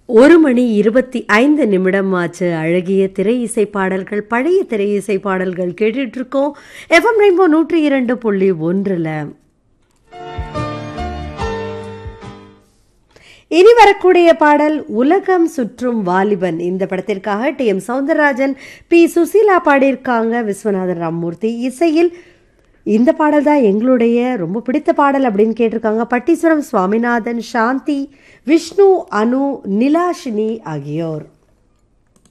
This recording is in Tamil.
ஒரு மணி இருபத்தி ஐந்து நிமிடம் ஆச்சு அழகிய திரை இசை பாடல்கள் பழைய திரை இசை பாடல்கள் கேட்டுட்டு இருக்கோம் எஃப்எம் ரெயின்போ நூற்றி இரண்டு புள்ளி ஒன்றில் இனி வரக்கூடிய பாடல் உலகம் சுற்றும் வாலிபன் இந்த படத்திற்காக T M Soundararajan P Susheela பாடியிருக்காங்க விஸ்வநாதன் ராம்மூர்த்தி இசையில் இந்த பாடல் தான் எங்களுடைய ரொம்ப பிடித்த பாடல் அப்படின்னு கேட்டிருக்காங்க பட்டீஸ்வரம் சுவாமிநாதன் சாந்தி விஷ்ணு அனு நிலாஷினி ஆகியோர்